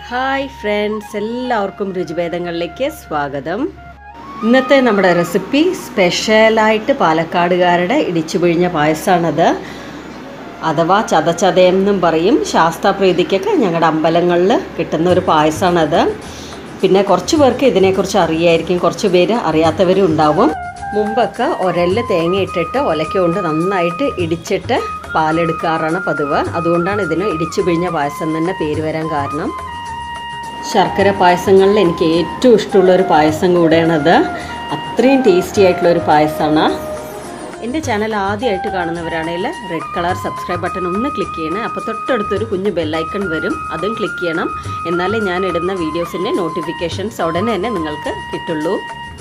Hi friends എല്ലാവർക്കും രുചിഭേദങ്ങളിലേക്ക് സ്വാഗതം ഇന്നത്തെ നമ്മുടെ റെസിപ്പി സ്പെഷ്യലായിട്ട് പാലക്കാടുകാരുടെ ഇടിച്ചു പിഴിഞ്ഞ പായസമാണത് അഥവാ ചതച്ചതയം എന്നും പറയും ശാസ്താപ്രീതിക്കൊക്കെ ഞങ്ങളുടെ അമ്പലങ്ങളിൽ കിട്ടുന്ന ഒരു പായസമാണത് പിന്നെ കുറച്ച് പേർക്ക് ഇതിനെക്കുറിച്ച് അറിയായിരിക്കും കുറച്ച് പേര് അറിയാത്തവരും ഉണ്ടാവും മുമ്പൊക്കെ ഒരല്ല് തേങ്ങ ഇട്ടിട്ട് ഒലക്കൊണ്ട് നന്നായിട്ട് ഇടിച്ചിട്ട് പാലെടുക്കാറാണ് പതിവ് അതുകൊണ്ടാണ് ഇതിന് ഇടിച്ചു പിഴിഞ്ഞ പായസം തന്നെ പേര് വരാൻ കാരണം ശർക്കര പായസങ്ങളിൽ എനിക്ക് ഏറ്റവും ഇഷ്ടമുള്ള ഒരു പായസം കൂടെയാണത് അത്രയും ടേസ്റ്റി ആയിട്ടുള്ള ഒരു പായസമാണ് എൻ്റെ ചാനൽ ആദ്യമായിട്ട് കാണുന്നവരാണെങ്കിൽ റെഡ് കളർ സബ്സ്ക്രൈബ് ബട്ടൺ ഒന്ന് ക്ലിക്ക് ചെയ്യണേ അപ്പോൾ തൊട്ടടുത്തൊരു കുഞ്ഞ് ബെല്ലൈക്കൺ വരും അതും ക്ലിക്ക് ചെയ്യണം എന്നാലേ ഞാൻ ഇടുന്ന വീഡിയോസിൻ്റെ നോട്ടിഫിക്കേഷൻസ് ഉടനെ തന്നെ നിങ്ങൾക്ക് കിട്ടുള്ളൂ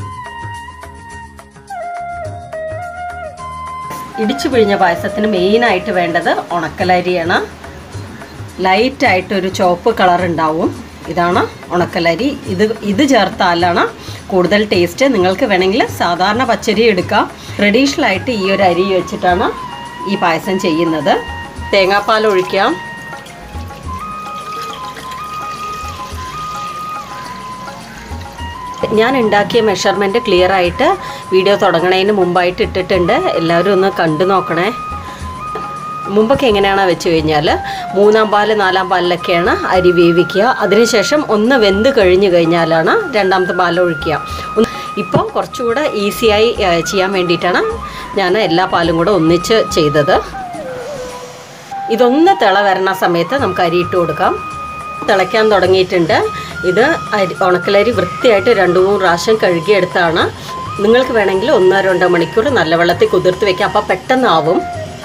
ഇടിച്ചു പിഴിഞ്ഞ പായസത്തിന് മെയിനായിട്ട് വേണ്ടത് ഉണക്കലരിയാണ് ലൈറ്റായിട്ടൊരു ചുവപ്പ് കളർ ഉണ്ടാവും ഇതാണ് ഉണക്കലരി ഇത് ഇത് ചേർത്താലാണ് കൂടുതൽ ടേസ്റ്റ് നിങ്ങൾക്ക് വേണമെങ്കിൽ സാധാരണ പച്ചരി എടുക്കാം ട്രഡീഷണൽ ആയിട്ട് ഈ ഒരു അരി വെച്ചിട്ടാണ് ഈ പായസം ചെയ്യുന്നത് തേങ്ങാപ്പാൽ ഒഴിക്കാം ഞാൻ ഉണ്ടാക്കിയ മെഷർമെൻറ്റ് ക്ലിയർ ആയിട്ട് വീഡിയോ തുടങ്ങണതിന് മുമ്പായിട്ട് ഇട്ടിട്ടുണ്ട് എല്ലാവരും ഒന്ന് കണ്ടു നോക്കണേ മുമ്പൊക്കെ എങ്ങനെയാണ് വെച്ച് കഴിഞ്ഞാൽ മൂന്നാം പാല് നാലാം പാലിലൊക്കെയാണ് അരി വേവിക്കുക അതിനുശേഷം ഒന്ന് വെന്ത് കഴിഞ്ഞ് കഴിഞ്ഞാലാണ് രണ്ടാമത്തെ പാൽ ഒഴിക്കുക ഇപ്പോൾ കുറച്ചുകൂടെ ഈസിയായി ചെയ്യാൻ വേണ്ടിയിട്ടാണ് ഞാൻ എല്ലാ പാലും കൂടെ ഒന്നിച്ച് ചെയ്തത് ഇതൊന്ന് തിള വരണ സമയത്ത് നമുക്ക് അരി ഇട്ട് കൊടുക്കാം തിളയ്ക്കാൻ തുടങ്ങിയിട്ടുണ്ട് ഇത് അരി ഉണക്കലരി വൃത്തിയായിട്ട് രണ്ട് മൂന്ന് പ്രാവശ്യം കഴുകിയെടുത്താണ് നിങ്ങൾക്ക് വേണമെങ്കിൽ ഒന്നോ രണ്ടോ മണിക്കൂർ നല്ല വെള്ളത്തിൽ കുതിർത്ത് വെക്കാം അപ്പോൾ പെട്ടെന്നാവും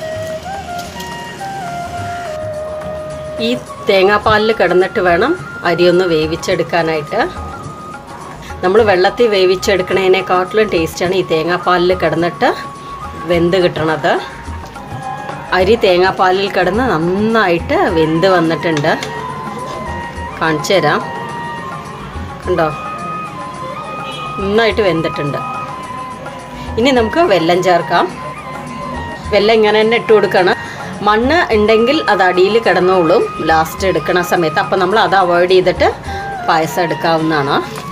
ഈ തേങ്ങാപ്പാലിൽ കിടന്നിട്ട് വേണം അരി ഒന്ന് വേവിച്ചെടുക്കാനായിട്ട് നമ്മൾ വെള്ളത്തിൽ വേവിച്ചെടുക്കണതിനെക്കാട്ടിലും ടേസ്റ്റാണ് ഈ തേങ്ങാപ്പാലിൽ കിടന്നിട്ട് വെന്ത് കിട്ടണത് അരി തേങ്ങാപ്പാലിൽ കിടന്ന് നന്നായിട്ട് വെന്ത് വന്നിട്ടുണ്ട് കാണിച്ചു തരാം കണ്ടോ നന്നായിട്ട് വെന്തിട്ടുണ്ട് ഇനി നമുക്ക് വെല്ലം ചേർക്കാം വെല്ലം ഇങ്ങനെ തന്നെ ഇട്ട് കൊടുക്കണം മണ്ണ് ഉണ്ടെങ്കിൽ അത് അടിയിൽ കിടന്നോളും ലാസ്റ്റ് എടുക്കണ സമയത്ത് അപ്പം നമ്മൾ അത് അവോയ്ഡ് ചെയ്തിട്ട് പായസം എടുക്കാവുന്നതാണ്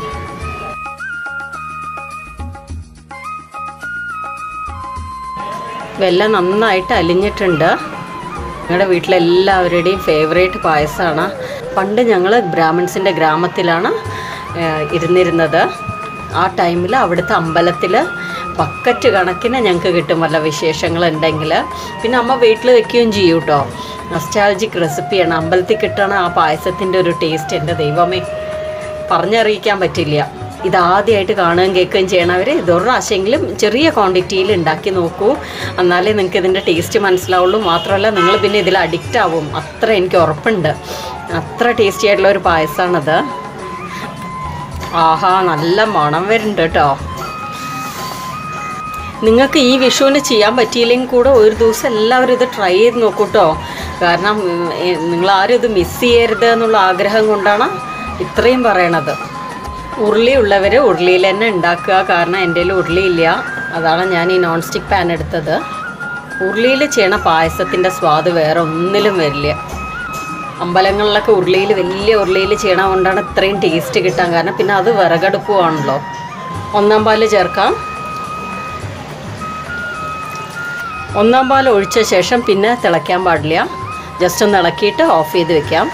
വെല്ലം നന്നായിട്ട് അലിഞ്ഞിട്ടുണ്ട് ഞങ്ങളുടെ വീട്ടിലെല്ലാവരുടെയും ഫേവറേറ്റ് പായസമാണ് പണ്ട് ഞങ്ങൾ ബ്രാഹ്മിൺസിൻ്റെ ഗ്രാമത്തിലാണ് ഇരുന്നിരുന്നത് ആ ടൈമിൽ അവിടുത്തെ അമ്പലത്തിൽ ബക്കറ്റ് കണക്കിന് ഞങ്ങൾക്ക് കിട്ടും വല്ല വിശേഷങ്ങളുണ്ടെങ്കിൽ പിന്നെ അമ്മ വീട്ടിൽ വെക്കുകയും ചെയ്യും കേട്ടോ നസ്റ്റാൾജിക് റെസിപ്പിയാണ് അമ്പലത്തിൽ കിട്ടണ ആ പായസത്തിൻ്റെ ഒരു ടേസ്റ്റ് എൻ്റെ ദൈവമേ പറഞ്ഞറിയിക്കാൻ പറ്റില്ല ഇതാദ്യമായിട്ട് കാണുകയും കേൾക്കുകയും ചെയ്യണവർ ഇതൊരു പ്രാവശ്യമെങ്കിലും ചെറിയ ക്വാണ്ടിറ്റിയിൽ ഉണ്ടാക്കി നോക്കൂ എന്നാലേ നിങ്ങൾക്ക് ഇതിൻ്റെ ടേസ്റ്റ് മനസ്സിലാവുള്ളൂ മാത്രമല്ല നിങ്ങൾ പിന്നെ ഇതിൽ അഡിക്റ്റ് ആവും അത്ര എനിക്ക് ഉറപ്പുണ്ട് അത്ര ടേസ്റ്റി ആയിട്ടുള്ള ഒരു പായസമാണത് ആഹാ നല്ല മണം വരുന്നുണ്ട് കേട്ടോ നിങ്ങൾക്ക് ഈ വിഷുവിന് ചെയ്യാൻ പറ്റിയില്ലെങ്കിൽ കൂടെ ഒരു ദിവസം എല്ലാവരും ഇത് ട്രൈ ചെയ്ത് നോക്കൂ കേട്ടോ കാരണം നിങ്ങൾ ആരും ഇത് മിസ് ചെയ്യരുത് എന്നുള്ള ആഗ്രഹം കൊണ്ടാണ് ഇത്രയും പറയണത് ഉരുളി ഉള്ളവർ ഉരുളിയിൽ തന്നെ ഉണ്ടാക്കുക കാരണം എൻ്റെ കയ്യിൽ ഉരുളിയില്ല അതാണ് ഞാൻ ഈ നോൺ സ്റ്റിക്ക് പാൻ എടുത്തത് ഉരുളിയിൽ ചെയ്യണ പായസത്തിൻ്റെ സ്വാദ് വേറെ ഒന്നിലും വരില്ല അമ്പലങ്ങളിലൊക്കെ ഉരുളിയിൽ വലിയ ഉരുളിയിൽ ചെയ്യണ കൊണ്ടാണ് ഇത്രയും ടേസ്റ്റ് കിട്ടാൻ കാരണം പിന്നെ അത് വിറകടുപ്പുമാണല്ലോ ഒന്നാം പാല് ചേർക്കാം ഒന്നാം പാൽ ഒഴിച്ച ശേഷം പിന്നെ തിളയ്ക്കാൻ പാടില്ല ജസ്റ്റ് ഒന്ന് ഇളക്കിയിട്ട് ഓഫ് ചെയ്ത് വെക്കാം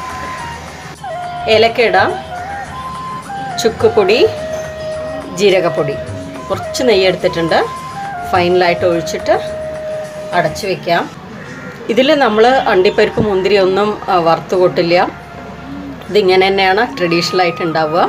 ഏലക്ക ഇടാം ചുക്കുപൊടി ജീരകപ്പൊടി കുറച്ച് നെയ്യ് എടുത്തിട്ടുണ്ട് ഫൈനലായിട്ട് ഒഴിച്ചിട്ട് അടച്ചു വെക്കാം ഇതിൽ നമ്മൾ അണ്ടിപ്പരിപ്പ് മുന്തിരി ഒന്നും വറുത്ത് കൊട്ടില്ല ഇതിങ്ങനെ തന്നെയാണ് ട്രഡീഷണൽ ആയിട്ട് ഉണ്ടാവുക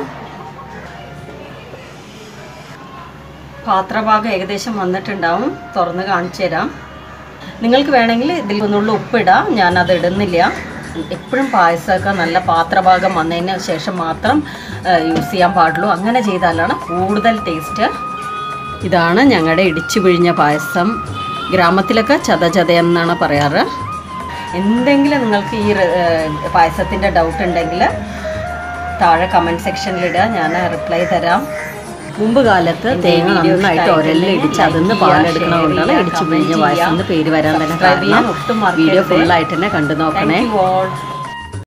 പാത്രഭാഗം ഏകദേശം വന്നിട്ടുണ്ടാവും തുറന്ന് കാണിച്ചു തരാം നിങ്ങൾക്ക് വേണമെങ്കിൽ ഇതിൽ ഒന്നുള്ള ഉപ്പിടാം ഞാനത് ഇടുന്നില്ല എപ്പോഴും പായസമൊക്കെ നല്ല പാത്രഭാഗം വന്നതിന് ശേഷം മാത്രം യൂസ് ചെയ്യാൻ പാടുള്ളൂ അങ്ങനെ ചെയ്താലാണ് കൂടുതൽ ടേസ്റ്റ് ഇതാണ് ഞങ്ങളുടെ ഇടിച്ചു പിഴിഞ്ഞ പായസം ഗ്രാമത്തിലൊക്കെ ചത ചത എന്നാണ് പറയാറ് എന്തെങ്കിലും നിങ്ങൾക്ക് ഈ പായസത്തിൻ്റെ ഡൗട്ട് ഉണ്ടെങ്കിൽ താഴെ കമൻറ്റ് സെക്ഷനിലിടുക ഞാൻ റിപ്ലൈ തരാം മുമ്പ് കാലത്ത് തേങ്ങ നന്നായിട്ട് ഒരലിൽ ഇടിച്ച് അതിന്ന് പാലെടുക്കണ കൊണ്ടാണ് ഇടിച്ചു പിഴിഞ്ഞ പായസം എന്ന് പേര് വരാൻ തന്നെ കാരണം വീഡിയോ ഫുള്ളായിട്ട് തന്നെ കണ്ടു നോക്കണേ Thank you all.